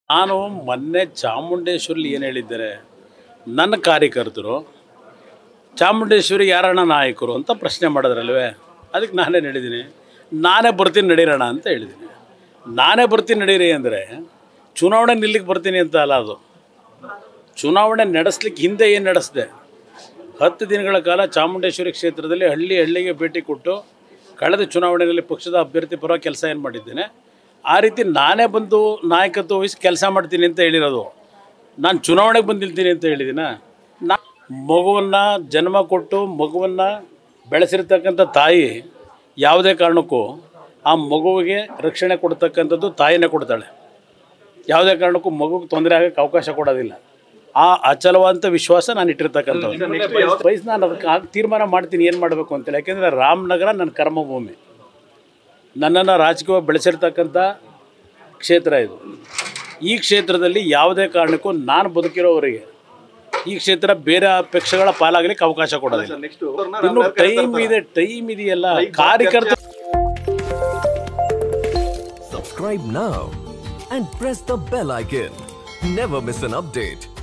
ನಾನು ಮೊನ್ನೆ ಚಾಮುಂಡೇಶ್ವರಿ ಏನು ಹೇಳಿದ್ದಾರೆ ನನ್ನ ಕಾರ್ಯಕರ್ತರು ಚಾಮುಂಡೇಶ್ವರಿ ಯಾರಣ್ಣ ನಾಯಕರು ಅಂತ ಪ್ರಶ್ನೆ ಮಾಡಿದ್ರಲ್ವೇ ಅದಕ್ಕೆ ನಾನೇನು ಹೇಳಿದ್ದೀನಿ ನಾನೇ ಬರ್ತೀನಿ ನಡೀರೋಣ ಅಂತ ಹೇಳಿದ್ದೀನಿ ನಾನೇ ಬರ್ತೀನಿ ನಡೀರಿ ಅಂದರೆ ಚುನಾವಣೆ ನಿಲ್ಲಿಗೆ ಬರ್ತೀನಿ ಅಂತ ಅಲ್ಲ ಅದು ಚುನಾವಣೆ ನಡೆಸ್ಲಿಕ್ಕೆ ಹಿಂದೆ ಏನು ನಡೆಸಿದೆ ಹತ್ತು ದಿನಗಳ ಕಾಲ ಚಾಮುಂಡೇಶ್ವರಿ ಕ್ಷೇತ್ರದಲ್ಲಿ ಹಳ್ಳಿ ಹಳ್ಳಿಗೆ ಭೇಟಿ ಕೊಟ್ಟು ಕಳೆದ ಚುನಾವಣೆಯಲ್ಲಿ ಪಕ್ಷದ ಅಭ್ಯರ್ಥಿ ಪರ ಕೆಲಸ ಏನು ಮಾಡಿದ್ದೇನೆ ಆ ರೀತಿ ನಾನೇ ಬಂದು ನಾಯಕತ್ವ ವಹಿಸಿ ಕೆಲಸ ಮಾಡ್ತೀನಿ ಅಂತ ಹೇಳಿರೋದು ನಾನು ಚುನಾವಣೆಗೆ ಬಂದು ನಿಲ್ತೀನಿ ಅಂತ ಹೇಳಿದ್ದೀನ ನಾ ಮಗುವನ್ನು ಜನ್ಮ ಕೊಟ್ಟು ಮಗುವನ್ನು ಬೆಳೆಸಿರ್ತಕ್ಕಂಥ ತಾಯಿ ಯಾವುದೇ ಕಾರಣಕ್ಕೂ ಆ ಮಗುವಿಗೆ ರಕ್ಷಣೆ ಕೊಡ್ತಕ್ಕಂಥದ್ದು ತಾಯಿನೇ ಕೊಡ್ತಾಳೆ ಯಾವುದೇ ಕಾರಣಕ್ಕೂ ಮಗುಗೆ ತೊಂದರೆ ಆಗಕ್ಕೆ ಅವಕಾಶ ಕೊಡೋದಿಲ್ಲ ಆ ಅಚಲವಾದಂಥ ವಿಶ್ವಾಸ ನಾನು ಇಟ್ಟಿರ್ತಕ್ಕಂಥದ್ದು ವಯಸ್ಸು ನಾನು ಅದಕ್ಕೆ ಆಗ ತೀರ್ಮಾನ ಮಾಡ್ತೀನಿ ಏನು ಮಾಡಬೇಕು ಅಂತೇಳಿ ಯಾಕೆಂದರೆ ರಾಮನಗರ ನನ್ನ ಕರ್ಮಭೂಮಿ ನನ್ನನ್ನು ರಾಜಕೀಯವಾಗಿ ಬೆಳೆಸಿರ್ತಕ್ಕಂಥ ಕ್ಷೇತ್ರ ಇದು ಈ ಕ್ಷೇತ್ರದಲ್ಲಿ ಯಾವುದೇ ಕಾರಣಕ್ಕೂ ನಾನು ಬದುಕಿರೋವರೆಗೆ ಈ ಕ್ಷೇತ್ರ ಬೇರೆ ಪಕ್ಷಗಳ ಪಾಲಾಗಲಿಕ್ಕೆ ಅವಕಾಶ ಕೊಡೋದಿಲ್ಲ ನೆಕ್ಸ್ಟ್ ಇನ್ನು ಟೈಮ್ ಇದೆ ಟೈಮ್ ಇದೆಯಲ್ಲ ಕಾರ್ಯಕರ್ತ Subscribe now and press the bell icon. Never miss an update.